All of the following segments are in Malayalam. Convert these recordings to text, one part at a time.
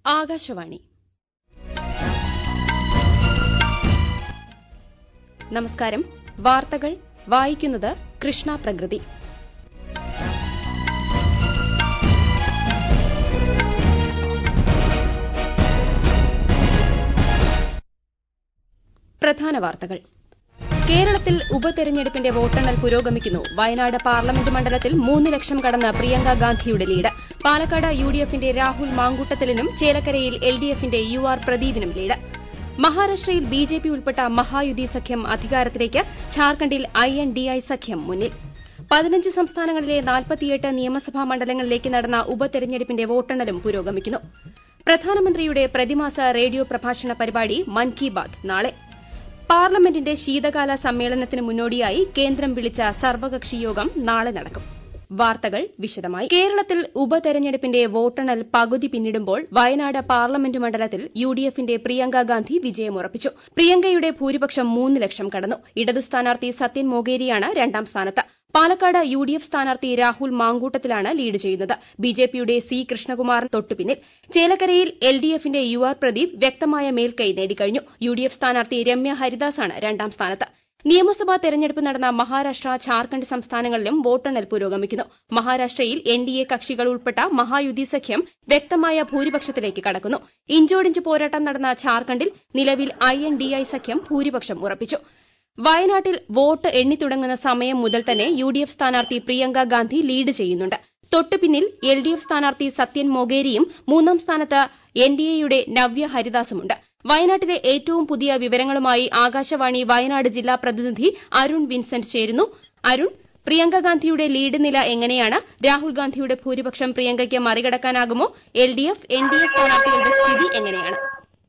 ആകാശവാണി നമസ്കാരം വാർത്തകൾ വായിക്കുന്നത് കൃഷ്ണ പ്രകൃതി പ്രധാന വാർത്തകൾ കേരളത്തിൽ ഉപതെരഞ്ഞെടുപ്പിന്റെ വോട്ടെണ്ണൽ പുരോഗമിക്കുന്നു വയനാട് പാർലമെന്റ് മണ്ഡലത്തിൽ മൂന്ന് ലക്ഷം കടന്ന് പ്രിയങ്ക ഗാന്ധിയുടെ ലീഡ് പാലക്കാട് യുഡിഎഫിന്റെ രാഹുൽ മാങ്കൂട്ടത്തിലിനും ചേലക്കരയിൽ എൽഡിഎഫിന്റെ യു ആർ പ്രദീപിനും ലീഡ് മഹാരാഷ്ട്രയിൽ ബിജെപി ഉൾപ്പെട്ട മഹായുതി സഖ്യം അധികാരത്തിലേക്ക് ഝാർഖണ്ഡിൽ ഐഎൻഡിഐ സഖ്യം മുന്നിൽ പതിനഞ്ച് സംസ്ഥാനങ്ങളിലെ നാൽപ്പത്തിയെട്ട് നിയമസഭാ മണ്ഡലങ്ങളിലേക്ക് നടന്ന ഉപതെരഞ്ഞെടുപ്പിന്റെ വോട്ടെണ്ണലും പുരോഗമിക്കുന്നു പ്രധാനമന്ത്രിയുടെ പ്രതിമാസ റേഡിയോ പ്രഭാഷണ പരിപാടി മൻ കി ബാത് നാളെ പാർലമെന്റിന്റെ ശീതകാല സമ്മേളനത്തിന് മുന്നോടിയായി കേന്ദ്രം വിളിച്ച സർവകക്ഷി യോഗം നാളെ നടക്കും വാർത്തകൾ വിശദമായി കേരളത്തിൽ ഉപതെരഞ്ഞെടുപ്പിന്റെ വോട്ടെണ്ണൽ പകുതി പിന്നിടുമ്പോൾ വയനാട് പാർലമെന്റ് മണ്ഡലത്തിൽ യുഡിഎഫിന്റെ പ്രിയങ്ക ഗാന്ധി വിജയമുറപ്പിച്ചു പ്രിയങ്കയുടെ ഭൂരിപക്ഷം മൂന്ന് ലക്ഷം കടന്നു ഇടതു സ്ഥാനാർത്ഥി സത്യൻ മൊകേരിയാണ് രണ്ടാം സ്ഥാനത്ത് പാലക്കാട് യുഡിഎഫ് സ്ഥാനാർത്ഥി രാഹുൽ മാങ്കൂട്ടത്തിലാണ് ലീഡ് ചെയ്യുന്നത് ബിജെപിയുടെ സി കൃഷ്ണകുമാർ തൊട്ടുപിന്നിൽ ചേലക്കരയിൽ എൽഡിഎഫിന്റെ യു ആർ പ്രദീപ് വ്യക്തമായ മേൽക്കൈ നേടിക്കഴിഞ്ഞു യുഡിഎഫ് സ്ഥാനാർത്ഥി രമ്യ ഹരിദാസാണ് രണ്ടാം സ്ഥാനത്ത് നിയമസഭാ തെരഞ്ഞെടുപ്പ് നടന്ന മഹാരാഷ്ട്ര ഝാർഖണ്ഡ് സംസ്ഥാനങ്ങളിലും വോട്ടെണ്ണൽ പുരോഗമിക്കുന്നു മഹാരാഷ്ട്രയിൽ എൻഡിഎ കക്ഷികൾ ഉൾപ്പെട്ട മഹായുതി സഖ്യം വ്യക്തമായ ഭൂരിപക്ഷത്തിലേക്ക് കടക്കുന്നു ഇഞ്ചോടിഞ്ച് പോരാട്ടം നടന്ന ഝാർഖണ്ഡിൽ നിലവിൽ ഐഎൻഡിഐ സഖ്യം ഭൂരിപക്ഷം ഉറപ്പിച്ചു വയനാട്ടിൽ വോട്ട് എണ്ണിത്തുടങ്ങുന്ന സമയം മുതൽ തന്നെ യുഡിഎഫ് സ്ഥാനാർത്ഥി പ്രിയങ്ക ഗാന്ധി ലീഡ് ചെയ്യുന്നുണ്ട് തൊട്ടുപിന്നിൽ എൽഡിഎഫ് സ്ഥാനാർത്ഥി സത്യൻ മൊകേരിയും മൂന്നാം സ്ഥാനത്ത് എൻഡിഎയുടെ നവ്യ ഹരിദാസുമുണ്ട് വയനാട്ടിലെ ഏറ്റവും പുതിയ വിവരങ്ങളുമായി ആകാശവാണി വയനാട് ജില്ലാ പ്രതിനിധി അരുൺ വിൻസെന്റ് ചേരുന്നു അരുൺ പ്രിയങ്ക ഗാന്ധിയുടെ ലീഡ് നില എങ്ങനെയാണ് രാഹുൽ ഗാന്ധിയുടെ ഭൂരിപക്ഷം പ്രിയങ്കയ്ക്ക് മറികടക്കാനാകുമോ എൽഡിഎഫ് എൻഡിഎ സ്ഥാനാർത്ഥികളുടെ സ്ഥിതി എങ്ങനെയാണ്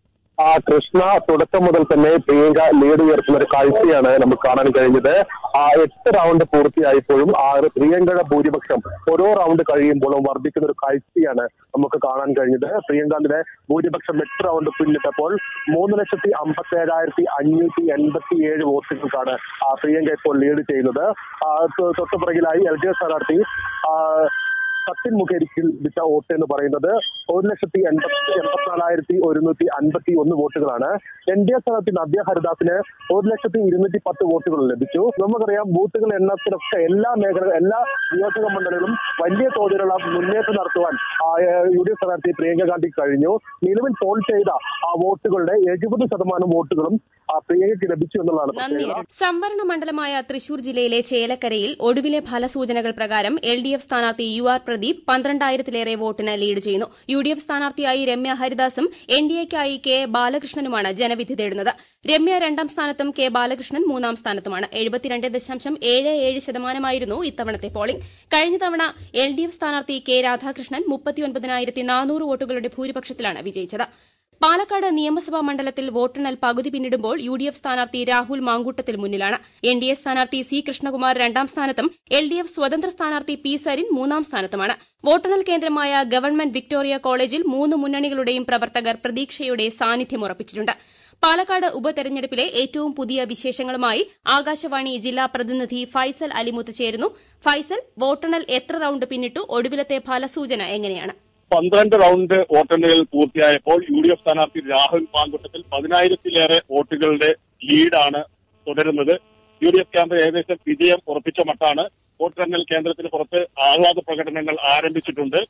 ആ കൃഷ്ണ തുടക്കം മുതൽ തന്നെ പ്രിയങ്ക ലീഡ് ഉയർത്തുന്ന ഒരു കാഴ്ചയാണ് നമുക്ക് കാണാൻ കഴിഞ്ഞത് ആ എട്ട് റൗണ്ട് പൂർത്തിയായപ്പോഴും ആ ഒരു പ്രിയങ്കയുടെ ഭൂരിപക്ഷം ഓരോ റൗണ്ട് കഴിയുമ്പോഴും വർദ്ധിക്കുന്ന ഒരു കാഴ്ചയാണ് നമുക്ക് കാണാൻ കഴിഞ്ഞത് പ്രിയങ്കാന്റെ ഭൂരിപക്ഷം എട്ട് റൗണ്ട് പിന്നിട്ടപ്പോൾ മൂന്ന് ലക്ഷത്തി അമ്പത്തി ഏഴായിരത്തി അഞ്ഞൂറ്റി എൺപത്തി ഏഴ് വോട്ടുകൾക്കാണ് ആ പ്രിയങ്ക ഇപ്പോൾ ലീഡ് ചെയ്യുന്നത് ആ തൊട്ടുപിറകിലായി എൽ ഡി എഫ് സ്ഥാനാർത്ഥി ആ സത്യൻ മുഖേരിക്ക് ലഭിച്ച വോട്ട് എന്ന് പറയുന്നത് ഒരു ലക്ഷത്തി എൺപത്തി എൺപത്തിനാലായിരത്തി ഒരുന്നൂറ്റി അൻപത്തി ഒന്ന് വോട്ടുകളാണ് എൻ ഡി എ സ്ഥാനാർത്ഥി നദ്യ ഹരിദാസിന് ഒരു ലക്ഷത്തി ഇരുന്നൂറ്റി പത്ത് വോട്ടുകൾ ലഭിച്ചു നമുക്കറിയാം ബൂത്തുകൾ എണ്ണത്തിലൊക്കെ എല്ലാ മേഖല എല്ലാ നിയോജക മണ്ഡലങ്ങളും വലിയ തോതിലുള്ള മുന്നേറ്റം നടത്തുവാൻ യു ഡി എഫ് സ്ഥാനാർത്ഥി പ്രിയങ്ക ഗാന്ധി കഴിഞ്ഞു നിലവിൽ പോൾ ചെയ്ത ആ വോട്ടുകളുടെ എഴുപത് ശതമാനം വോട്ടുകളും പ്രിയങ്കയ്ക്ക് ലഭിച്ചു എന്നുള്ളതാണ് സംവരണ മണ്ഡലമായ തൃശൂർ ജില്ലയിലെ ചേലക്കരയിൽ ഒടുവിലെ ഫലസൂചനകൾ പ്രകാരം എൽ ഡി എഫ് സ്ഥാനാർത്ഥി യു ആർ പ്രദീപ് പന്ത്രണ്ടായിരത്തിലേറെ വോട്ടിന് ലീഡ് ചെയ്യുന്നു യു ഡി എഫ് സ്ഥാനാർത്ഥിയായി രമ്യ ഹരിദാസും എൻ ഡി എക്കായി കെ ബാലകൃഷ്ണനുമാണ് ജനവിധി തേടുന്നത് രമ്യ രണ്ടാം സ്ഥാനത്തും കെ ബാലകൃഷ്ണൻ മൂന്നാം സ്ഥാനത്തുമാണ് എഴുപത്തിരണ്ട് ദശാംശം ഏഴ് ഏഴ് ശതമാനമായിരുന്നു ഇത്തവണത്തെ പോളിംഗ് കഴിഞ്ഞ തവണ എൽ ഡി എഫ് സ്ഥാനാർത്ഥി കെ രാധാകൃഷ്ണൻ മുപ്പത്തിയൊൻപതിനായിരത്തി നാനൂറ് വോട്ടുകളുടെ ഭൂരിപക്ഷത്തിലാണ് വിജയിച്ചത് പാലക്കാട് നിയമസഭാ മണ്ഡലത്തിൽ വോട്ടെണ്ണൽ പകുതി പിന്നിടുമ്പോൾ യു ഡി എഫ് സ്ഥാനാർത്ഥി രാഹുൽ മാങ്കൂട്ടത്തിൽ മുന്നിലാണ് എൻ ഡി എ സ്ഥാനാർത്ഥി സി കൃഷ്ണകുമാർ രണ്ടാം സ്ഥാനത്തും എൽ ഡി എഫ് സ്വതന്ത്ര സ്ഥാനാർത്ഥി പി സരിൻ മൂന്നാം സ്ഥാനത്തുമാണ് വോട്ടെണ്ണൽ കേന്ദ്രമായ ഗവൺമെന്റ് വിക്ടോറിയ കോളേജിൽ മൂന്ന് മുന്നണികളുടെയും പ്രവർത്തകർ പ്രതീക്ഷയുടെ സാന്നിധ്യം ഉറപ്പിച്ചിട്ടുണ്ട് പാലക്കാട് ഉപതെരഞ്ഞെടുപ്പിലെ ഏറ്റവും പുതിയ വിശേഷങ്ങളുമായി ആകാശവാണി ജില്ലാ പ്രതിനിധി ഫൈസൽ അലിമുത്ത് ചേരുന്നു ഫൈസൽ വോട്ടെണ്ണൽ എത്ര റൌണ്ട് പിന്നിട്ടു ഒടുവിലത്തെ ഫലസൂചന എങ്ങനെയാണ് പന്ത്രണ്ട് റൌണ്ട് വോട്ടെണ്ണൽ പൂർത്തിയായപ്പോൾ യു ഡി എഫ് സ്ഥാനാർത്ഥി രാഹുൽ മാങ്കുട്ടത്തിൽ പതിനായിരത്തിലേറെ വോട്ടുകളുടെ ലീഡാണ് തുടരുന്നത് യു ഡി എഫ് ക്യാമ്പ് ഏകദേശം വിജയം ഉറപ്പിച്ച മട്ടാണ് വോട്ടെണ്ണൽ കേന്ദ്രത്തിന് പുറത്ത് ആഹ്ലാദ പ്രകടനങ്ങൾ ആരംഭിച്ചിട്ടുണ്ട്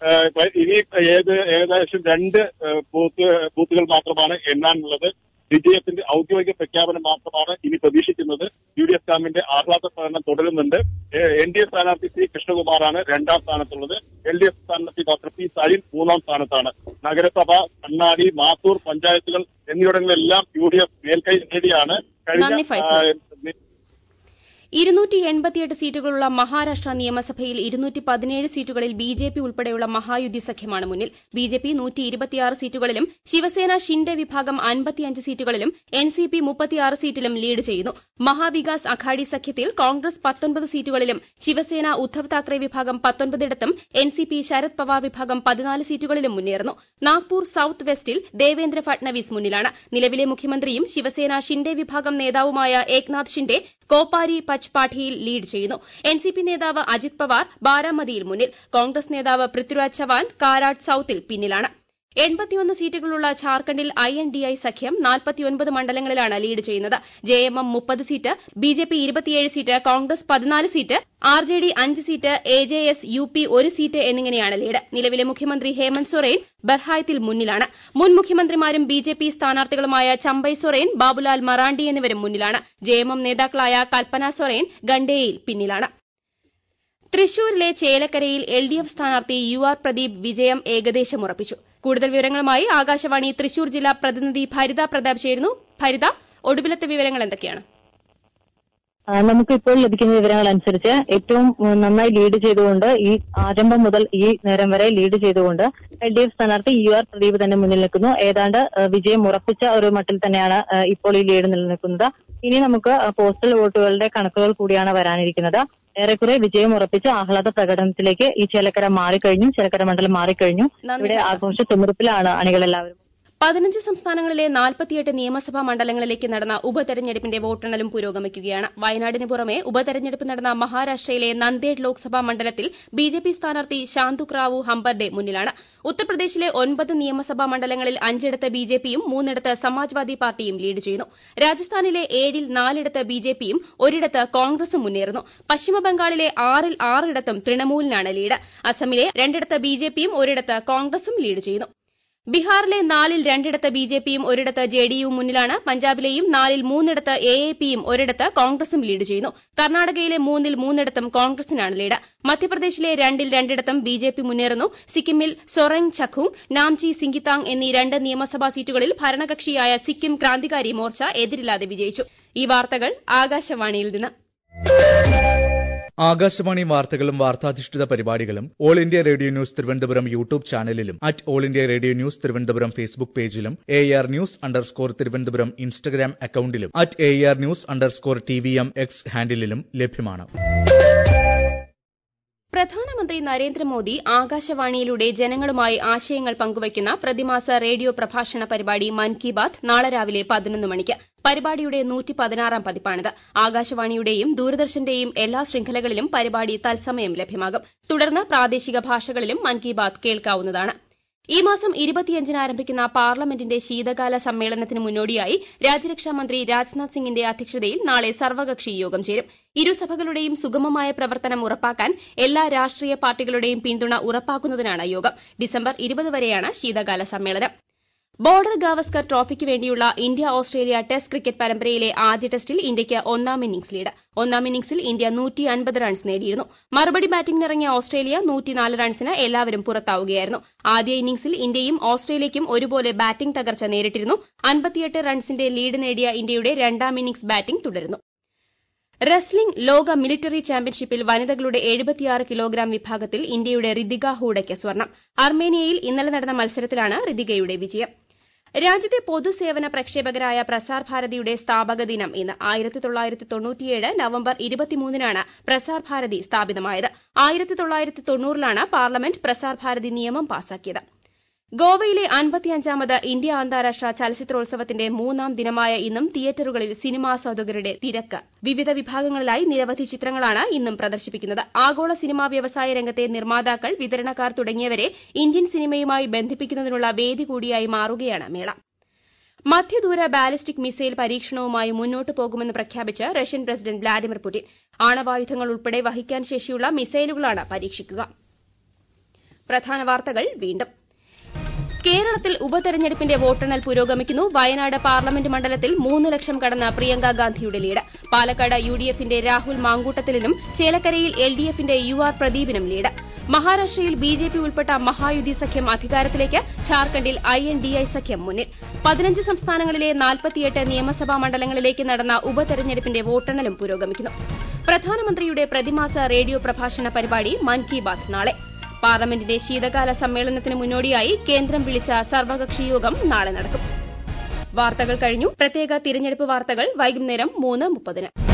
ഇനി ഏത് ഏകദേശം രണ്ട് ബൂത്ത് ബൂത്തുകൾ മാത്രമാണ് എണ്ണാനുള്ളത് വിജയത്തിന്റെ ഔദ്യോഗിക പ്രഖ്യാപനം മാത്രമാണ് ഇനി പ്രതീക്ഷിക്കുന്നത് യു ഡി എഫ് ക്യാമ്പിന്റെ ആഹ്ലാദ പ്രകടനം തുടരുന്നുണ്ട് എൻ ഡി എ സ്ഥാനാർത്ഥി സി കൃഷ്ണകുമാറാണ് രണ്ടാം സ്ഥാനത്തുള്ളത് എൽ ഡി എഫ് സ്ഥാനാർത്ഥി ഡോക്ടർ പി സലിൻ മൂന്നാം സ്ഥാനത്താണ് നഗരസഭ കണ്ണാടി മാത്തൂർ പഞ്ചായത്തുകൾ എന്നിവിടങ്ങളിലെല്ലാം യു ഡി എഫ് മേൽക്കൈ നേടിയാണ് കഴിഞ്ഞ ഇരുന്നൂറ്റി എൺപത്തിയെട്ട് സീറ്റുകളുള്ള മഹാരാഷ്ട്ര നിയമസഭയിൽ ഇരുന്നൂറ്റി പതിനേഴ് സീറ്റുകളിൽ ബി ജെ പി ഉൾപ്പെടെയുള്ള മഹായുതി സഖ്യമാണ് മുന്നിൽ ബി ജെ പി നൂറ്റി ഇരുപത്തിയാറ് സീറ്റുകളിലും ശിവസേന ഷിൻഡെ വിഭാഗം അൻപത്തിയഞ്ച് സീറ്റുകളിലും എൻ സി പി മുപ്പത്തിയാറ് സീറ്റിലും ലീഡ് ചെയ്യുന്നു മഹാവികാസ് അഘാഡി സഖ്യത്തിൽ കോൺഗ്രസ് പത്തൊൻപത് സീറ്റുകളിലും ശിവസേന ഉദ്ധവ് താക്കറെ വിഭാഗം പത്തൊൻപതിടത്തും N C P Sharad Pawar വിഭാഗം പതിനാല് സീറ്റുകളിലും മുന്നേറുന്നു നാഗ്പൂർ സൌത്ത് വെസ്റ്റിൽ ദേവേന്ദ്ര ഫട്നവിസ് മുന്നിലാണ് നിലവിലെ മുഖ്യമന്ത്രിയും ശിവസേന ഷിൻഡെ വിഭാഗം നേതാവുമായ ഏക്നാഥ് ഷിൻഡെ കോപ്പാരി പച്പാഠിയിൽ ലീഡ് ചെയ്യുന്നു എൻസിപി നേതാവ് അജിത് പവാർ ബാരാമതിയിൽ മുന്നിൽ കോൺഗ്രസ് നേതാവ് പൃഥ്വിരാജ് ചവാൻ കാരാട്ട് സൌത്തിൽ പിന്നിലാണ് എൺപത്തിയൊന്ന് സീറ്റുകളുള്ള ഝാർഖണ്ഡിൽ ഐ എൻ ഡി ഐ സഖ്യം നാൽപ്പത്തിയൊൻപത് മണ്ഡലങ്ങളിലാണ് ലീഡ് ചെയ്യുന്നത് ജെ എം എം മുപ്പത് സീറ്റ് ബി ജെ പി ഇരുപത്തിയേഴ് സീറ്റ് കോൺഗ്രസ് പതിനാല് സീറ്റ് ആർ ജെ ഡി അഞ്ച് seat A J S U P ഒരു സീറ്റ് എന്നിങ്ങനെയാണ് ലീഡ് നിലവിലെ മുഖ്യമന്ത്രി ഹേമന്ത് സൊറേൻ ബർഹായത്തിൽ മുന്നിലാണ് മുൻ മുഖ്യമന്ത്രിമാരും ബി ജെ പി സ്ഥാനാർത്ഥികളുമായ ചമ്പൈ സൊറേൻ ബാബുലാൽ മറാണ്ടി എന്നിവരും മുന്നിലാണ് ജെ എം എം നേതാക്കളായ കൽപ്പന സൊറേൻ ഗണ്ടേയിൽ പിന്നിലാണ് തൃശൂരിലെ ചേലക്കരയിൽ എൽ ഡി എഫ് സ്ഥാനാർത്ഥി യു ആർ പ്രദീപ് വിജയം ഏകദേശം ഉറപ്പിച്ചു കൂടുതൽ വിവരങ്ങളുമായി ആകാശവാണി തൃശൂർ ജില്ലാ പ്രതിനിധി ഭരിത പ്രതാപ് ചേരുന്നു ഭരിത ഒടുവിലത്തെ വിവരങ്ങൾ എന്തൊക്കെയാണ് നമുക്ക് ഇപ്പോൾ ലഭിക്കുന്ന വിവരങ്ങൾ അനുസരിച്ച് ഏറ്റവും നന്നായി ലീഡ് ചെയ്തുകൊണ്ട് ഈ ആരംഭം മുതൽ ഈ നേരം വരെ ലീഡ് ചെയ്തുകൊണ്ട് എൽ ഡി എഫ് സ്ഥാനാർത്ഥി യു ആർ പ്രദീപ് തന്നെ മുന്നിൽ നിൽക്കുന്നു ഏതാണ്ട് വിജയം ഉറപ്പിച്ച ഒരു മട്ടിൽ തന്നെയാണ് ഇപ്പോൾ ഈ ലീഡ് നിലനിൽക്കുന്നത് ഇനി നമുക്ക് പോസ്റ്റൽ വോട്ടുകളുടെ കണക്കുകൾ കൂടിയാണ് വരാനിരിക്കുന്നത് ഏറെക്കുറെ വിജയം ഉറപ്പിച്ച് ആഹ്ലാദ പ്രകടനത്തിലേക്ക് ഈ ചേലക്കര മാറിക്കഴിഞ്ഞു ചേലക്കര മണ്ഡലം മാറിക്കഴിഞ്ഞു ഇവിടെ ആഘോഷ തിമിർപ്പിലാണ് അണികളെല്ലാവരും പതിനഞ്ച് സംസ്ഥാനങ്ങളിലെ നാൽപ്പത്തിയെട്ട് നിയമസഭാ മണ്ഡലങ്ങളിലേക്ക് നടന്ന ഉപതെരഞ്ഞെടുപ്പിന്റെ വോട്ടെണ്ണലും പുരോഗമിക്കുകയാണ് വയനാടിന് പുറമെ ഉപതെരഞ്ഞെടുപ്പ് നടന്ന മഹാരാഷ്ട്രയിലെ നന്ദേഡ് ലോക്സഭാ മണ്ഡലത്തിൽ ബിജെപി സ്ഥാനാർത്ഥി ശാന്തുക്രാവു ഹംബർഡെ മുന്നിലാണ് ഉത്തർപ്രദേശിലെ ഒൻപത് നിയമസഭാ മണ്ഡലങ്ങളിൽ അഞ്ചിടത്ത് ബിജെപിയും മൂന്നിടത്ത് സമാജ്വാദി പാർട്ടിയും ലീഡ് ചെയ്യുന്നു രാജസ്ഥാനിലെ ഏഴിൽ നാലിടത്ത് ബിജെപിയും ഒരിടത്ത് കോൺഗ്രസും മുന്നേറുന്നു പശ്ചിമബംഗാളിലെ ആറിൽ ആറിടത്തും തൃണമൂലിനാണ് ലീഡ് അസമിലെ രണ്ടിടത്ത് ബിജെപിയും ഒരിടത്ത് കോൺഗ്രസും ലീഡ് ചെയ്യുന്നു ബീഹാറിലെ നാലിൽ രണ്ടിടത്ത് ബിജെപിയും ഒരിടത്ത് ജെഡിയുവും മുന്നിലാണ് പഞ്ചാബിലെയും നാലിൽ മൂന്നിടത്ത് എ എ പിയും ഒരിടത്ത് കോൺഗ്രസും ലീഡ് ചെയ്യുന്നു കർണാടകയിലെ മൂന്നിൽ മൂന്നിടത്തും കോൺഗ്രസിനാണ് ലീഡ് മധ്യപ്രദേശിലെ രണ്ടിൽ രണ്ടിടത്തും ബിജെപി മുന്നേറുന്നു സിക്കിമിൽ സൊറെങ് ചഖുങ് നാംചി സിംഗിതാങ് എന്നീ രണ്ട് നിയമസഭാ സീറ്റുകളിൽ ഭരണകക്ഷിയായ സിക്കിം ക്രാന്തികാരി മോർച്ച എതിരില്ലാതെ വിജയിച്ചു ഈ വാർത്തകൾ ആകാശവാണിയിൽ നിന്ന് ആകാശവാണി വാർത്തകളും വാർത്താധിഷ്ഠിത പരിപാടികളും all India radio news Thiruvananthapuram YouTube ചാനലിലും at all India radio news Thiruvananthapuram Facebook പേജിലും A R news underscore Thiruvananthapuram Instagram അക്കൌണ്ടിലും at A R news underscore T V M X ഹാൻഡിലും ലഭ്യമാണ് പ്രധാനമന്ത്രി നരേന്ദ്രമോദി ആകാശവാണിയിലൂടെ ജനങ്ങളുമായി ആശയങ്ങൾ പങ്കുവയ്ക്കുന്ന പ്രതിമാസ റേഡിയോ പ്രഭാഷണ പരിപാടി മൻ കി ബാത് നാളെ രാവിലെ പതിനൊന്ന് മണിക്ക് പരിപാടിയുടെ നൂറ്റി പതിനാറാം പതിപ്പാണിത് ആകാശവാണിയുടെയും ദൂരദർശന്റെയും എല്ലാ ശൃംഖലകളിലും പരിപാടി തത്സമയം ലഭ്യമാകും തുടർന്ന് പ്രാദേശിക ഭാഷകളിലും മൻ കി ബാത് കേൾക്കാവുന്നതാണ് ഈ മാസം ഇരുപത്തിയഞ്ചിന് ആരംഭിക്കുന്ന പാർലമെന്റിന്റെ ശീതകാല സമ്മേളനത്തിന് മുന്നോടിയായി രാജ്യരക്ഷാമന്ത്രി രാജ്നാഥ് സിംഗിന്റെ അധ്യക്ഷതയിൽ നാളെ സർവകക്ഷി യോഗം ചേരും ഇരുസഭകളുടെയും സുഗമമായ പ്രവർത്തനം ഉറപ്പാക്കാൻ എല്ലാ രാഷ്ട്രീയ പാർട്ടികളുടെയും പിന്തുണ ഉറപ്പാക്കുന്നതിനാണ് യോഗം ഡിസംബർ ഇരുപത് വരെയാണ് ശീതകാല സമ്മേളനം ബോർഡർ ഗാവസ്കർ ട്രോഫിക്ക് വേണ്ടിയുള്ള ഇന്ത്യ ഓസ്ട്രേലിയ ടെസ്റ്റ് ക്രിക്കറ്റ് പരമ്പരയിലെ ആദ്യ ടെസ്റ്റിൽ ഇന്ത്യയ്ക്ക് ഒന്നാം ഇന്നിംഗ്സ് ലീഡ് ഒന്നാം ഇന്നിംഗ്സിൽ ഇന്ത്യ നൂറ്റി അൻപത് റൺസ് നേടിയിരുന്നു മറുപടി ബാറ്റിംഗിനിറങ്ങിയ ഓസ്ട്രേലിയ നൂറ്റിനാല് റൺസിന് എല്ലാവരും പുറത്താവുകയായിരുന്നു ആദ്യ ഇന്നിംഗ്സിൽ ഇന്ത്യയും ഓസ്ട്രേലിയയ്ക്കും ഒരുപോലെ ബാറ്റിംഗ് തകർച്ച നേരിട്ടിരുന്നു അൻപത്തിയെട്ട് റൺസിന്റെ ലീഡ് നേടിയ ഇന്ത്യയുടെ രണ്ടാം ഇന്നിംഗ്സ് ബാറ്റിംഗ് തുടരുന്നു റെസ്ലിംഗ് ലോക മിലിറ്ററി ചാമ്പ്യൻഷിപ്പിൽ വനിതകളുടെ എഴുപത്തിയാറ് കിലോഗ്രാം വിഭാഗത്തിൽ ഇന്ത്യയുടെ ഋതിക ഹൂഡയ്ക്ക് സ്വർണം അർമേനിയയിൽ ഇന്നലെ നടന്ന മത്സരത്തിലാണ് ഋതികയുടെ വിജയം രാജ്യത്തെ പൊതുസേവന പ്രക്ഷേപകരായ പ്രസാർ ഭാരതിയുടെ സ്ഥാപക ദിനം ഇന്ന് ആയിരത്തി തൊള്ളായിരത്തി തൊണ്ണൂറ്റിയേഴ് നവംബർ ഇരുപത്തിമൂന്നിനാണ് പ്രസാർ ഭാരതി സ്ഥാപിതമായത് ആയിരത്തി തൊള്ളായിരത്തി തൊണ്ണൂറിലാണ് പാർലമെന്റ് പ്രസാർ ഭാരതി നിയമം പാസാക്കിയത് ഗോവയിലെ അൻപത്തിയഞ്ചാമത് ഇന്ത്യ അന്താരാഷ്ട്ര ചലച്ചിത്രോത്സവത്തിന്റെ മൂന്നാം ദിനമായ ഇന്നും തിയേറ്ററുകളിൽ സിനിമാസ്വാദകരുടെ തിരക്ക് വിവിധ വിഭാഗങ്ങളിലായി നിരവധി ചിത്രങ്ങളാണ് ഇന്നും പ്രദർശിപ്പിക്കുന്നത് ആഗോള സിനിമാ വ്യവസായ രംഗത്തെ നിർമ്മാതാക്കൾ വിതരണക്കാർ തുടങ്ങിയവരെ ഇന്ത്യൻ സിനിമയുമായി ബന്ധിപ്പിക്കുന്നതിനുള്ള വേദി കൂടിയായി മാറുകയാണ് മേള മധ്യദൂര ബാലിസ്റ്റിക് മിസൈൽ പരീക്ഷണവുമായി മുന്നോട്ട് പോകുമെന്ന് പ്രഖ്യാപിച്ച് റഷ്യൻ പ്രസിഡന്റ് വ്ളാഡിമിർ പുടിൻ ആണവായുധങ്ങൾ ഉൾപ്പെടെ വഹിക്കാൻ ശേഷിയുള്ള മിസൈലുകളാണ് പരീക്ഷിക്കുക പ്രധാന വാർത്തകൾ വീണ്ടും കേരളത്തിൽ ഉപതെരഞ്ഞെടുപ്പിന്റെ വോട്ടെണ്ണൽ പുരോഗമിക്കുന്നു വയനാട് പാർലമെന്റ് മണ്ഡലത്തിൽ മൂന്ന് ലക്ഷം കടന്ന് പ്രിയങ്ക ഗാന്ധിയുടെ ലീഡ് പാലക്കാട് യു ഡി എഫിന്റെ രാഹുൽ മാങ്കൂട്ടത്തിലിനും ചേലക്കരയിൽ എൽ ഡി എഫിന്റെ യു ആർ പ്രദീപിനും ലീഡ് മഹാരാഷ്ട്രയിൽ ബി ജെ പി ഉൾപ്പെട്ട മഹായുതി സഖ്യം അധികാരത്തിലേക്ക് ഝാർഖണ്ഡിൽ ഐ എൻ ഡി ഐ സഖ്യം മുന്നിൽ പതിനഞ്ച് സംസ്ഥാനങ്ങളിലെ നാൽപ്പത്തിയെട്ട് നിയമസഭാ മണ്ഡലങ്ങളിലേക്ക് നടന്ന ഉപതെരഞ്ഞെടുപ്പിന്റെ വോട്ടെണ്ണലും പുരോഗമിക്കുന്നു പ്രധാനമന്ത്രിയുടെ പ്രതിമാസ റേഡിയോ പ്രഭാഷണ പരിപാടി മൻ കി ബാത് നാളെ പാർലമെന്റിന്റെ ശീതകാല സമ്മേളനത്തിന് മുന്നോടിയായി കേന്ദ്രം വിളിച്ച സർവകക്ഷി യോഗം നാളെ നടക്കും വാർത്തകൾ കഴിഞ്ഞു പ്രത്യേക തിരഞ്ഞെടുപ്പ് വാർത്തകൾ വൈകുന്നേരം മൂന്ന് മുപ്പതിന്